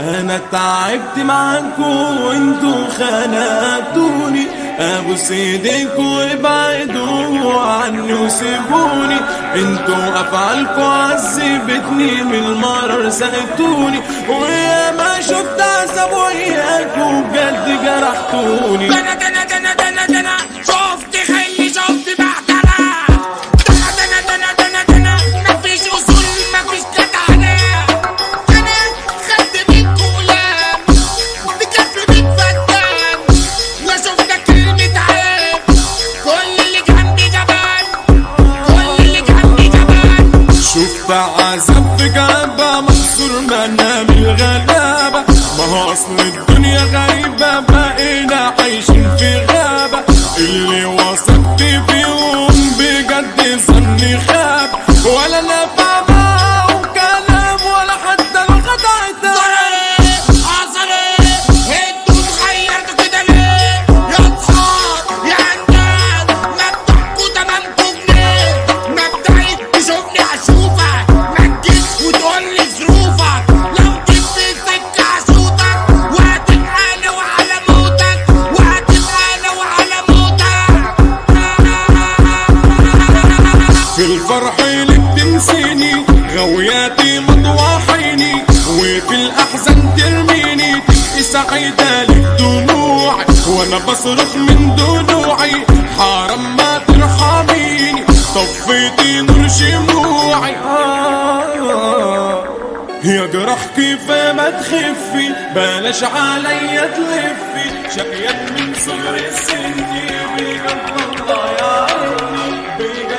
انا تعبت معاكم وانتوا خنقتوني ابوس ايديكم وابعدوا عني وسيبوني انتوا افعالكم عذبتني من المرر سقتوني ويا ما شفت عذاب وياكم بجد جرحتوني دنا دنا دنا دنا دنا شفت خلي شفت بعتها دنا دنا دنا دنا دنا مفيش اصول مفيش جدعنة انا خدت منكم غلام بكف بتفتن لا شفنا كلمة عيب كل اللي جنبي جبان كل اللي جنبي جبان شفت عذاب في جنبة محصور منا من الغلابة ما هو أصل الدنيا غريبة بقينا عايشين في غابة اللي وثقت فيهم بجد ظني خاب ولا نفع معاهم كلام ولا حتى الخدع اتعب حصل ايه انتوا اتغيرتوا كده ليه يا اصحاب يا انداد مبدأكوا تمامكوا جنيه مبدئي تشوفني هشوفك ما تجيش وتقول لي ظروفك لو جيت في السكة هشوطك وهتبقى انا وعلى موتك وهتبقى انا وعلى موتك في الفرح اللي بتنسيني غوياتي مطوحيني وفي الأحزان ترميني تبقي سعيدة لك دموعي وأنا بصرخ من دموعي حرام ما ترحميني طفيتي نور شموعي آه يا جرح كيف ما تخفي بلاش عليا تلفي شقيان من صغر السن بجد الله يا عيني بجد